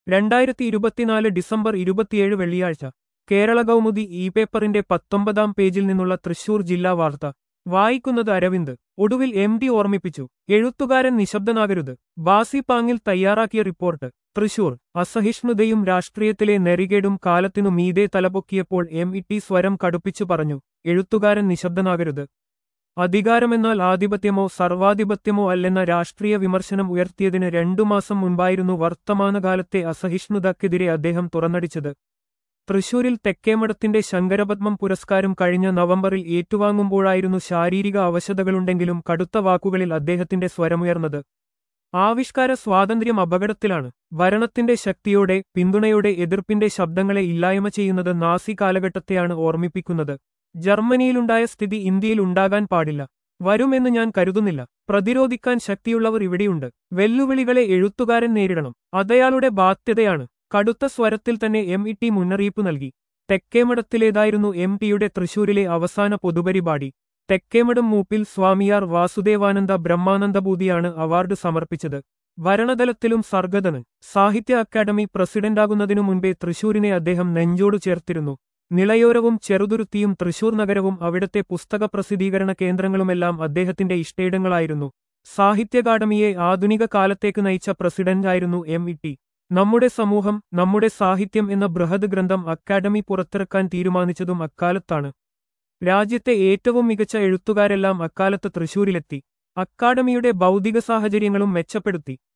രണ്ടായിരത്തി ഇരുപത്തിനാല് ഡിസംബർ ഇരുപത്തിയേഴ് വെള്ളിയാഴ്ച കേരള കൗമുദി ഇ പേപ്പറിന്റെ പത്തൊമ്പതാം പേജിൽ നിന്നുള്ള തൃശൂർ ജില്ലാ വാർത്ത വായിക്കുന്നത് അരവിന്ദ് ഒടുവിൽ എം ഡി ഓർമ്മിപ്പിച്ചു എഴുത്തുകാരൻ നിശബ്ദനാകരുത് ബാസി പാങ്ങിൽ തയ്യാറാക്കിയ റിപ്പോർട്ട് തൃശൂർ അസഹിഷ്ണുതയും രാഷ്ട്രീയത്തിലെ നെറികേടും കാലത്തിനു മീതെ തലപൊക്കിയപ്പോൾ എം ഇ ടി സ്വരം കടുപ്പിച്ചു പറഞ്ഞു എഴുത്തുകാരൻ നിശബ്ദനാകരുത് അധികാരമെന്നാൽ ആധിപത്യമോ സർവാധിപത്യമോ അല്ലെന്ന രാഷ്ട്രീയ വിമർശനം ഉയർത്തിയതിന് രണ്ടു മാസം മുൻപായിരുന്നു വർത്തമാനകാലത്തെ അസഹിഷ്ണുതക്കെതിരെ അദ്ദേഹം തുറന്നടിച്ചത് തൃശൂരിൽ തെക്കേമഠത്തിന്റെ ശങ്കരപത്മം പുരസ്കാരം കഴിഞ്ഞ നവംബറിൽ ഏറ്റുവാങ്ങുമ്പോഴായിരുന്നു ശാരീരിക അവശതകളുണ്ടെങ്കിലും കടുത്ത വാക്കുകളിൽ അദ്ദേഹത്തിന്റെ സ്വരമുയർന്നത് ആവിഷ്കാര സ്വാതന്ത്ര്യം അപകടത്തിലാണ് ഭരണത്തിന്റെ ശക്തിയോടെ പിന്തുണയോടെ എതിർപ്പിന്റെ ശബ്ദങ്ങളെ ഇല്ലായ്മ ചെയ്യുന്നത് നാസി കാലഘട്ടത്തെയാണ് ഓർമ്മിപ്പിക്കുന്നത് ജർമ്മനിയിലുണ്ടായ സ്ഥിതി ഇന്ത്യയിൽ ഉണ്ടാകാൻ പാടില്ല വരുമെന്ന് ഞാൻ കരുതുന്നില്ല പ്രതിരോധിക്കാൻ ശക്തിയുള്ളവർ ഇവിടെയുണ്ട് വെല്ലുവിളികളെ എഴുത്തുകാരൻ നേരിടണം അതയാളുടെ ബാധ്യതയാണ് കടുത്ത സ്വരത്തിൽ തന്നെ എം ഇ ടി മുന്നറിയിപ്പ് നൽകി തെക്കേമഠത്തിലേതായിരുന്നു എം ടിയുടെ തൃശൂരിലെ അവസാന പൊതുപരിപാടി തെക്കേമഠം മൂപ്പിൽ സ്വാമിയാർ വാസുദേവാനന്ദ ബ്രഹ്മാനന്ദഭൂതിയാണ് അവാർഡ് സമർപ്പിച്ചത് ഭരണതലത്തിലും സർഗതന് സാഹിത്യ അക്കാദമി പ്രസിഡന്റാകുന്നതിനു മുൻപേ തൃശൂരിനെ അദ്ദേഹം നെഞ്ചോടു ചേർത്തിരുന്നു നിളയോരവും ചെറുതുരുത്തിയും തൃശൂർ നഗരവും അവിടത്തെ പുസ്തക പ്രസിദ്ധീകരണ കേന്ദ്രങ്ങളുമെല്ലാം അദ്ദേഹത്തിന്റെ ഇഷ്ടയിടങ്ങളായിരുന്നു സാഹിത്യ അക്കാദമിയെ ആധുനിക കാലത്തേക്ക് നയിച്ച പ്രസിഡന്റായിരുന്നു എം ഇ ടി നമ്മുടെ സമൂഹം നമ്മുടെ സാഹിത്യം എന്ന ബൃഹത് ഗ്രന്ഥം അക്കാദമി പുറത്തിറക്കാൻ തീരുമാനിച്ചതും അക്കാലത്താണ് രാജ്യത്തെ ഏറ്റവും മികച്ച എഴുത്തുകാരെല്ലാം അക്കാലത്ത് തൃശൂരിലെത്തി അക്കാദമിയുടെ ഭൗതിക സാഹചര്യങ്ങളും മെച്ചപ്പെടുത്തി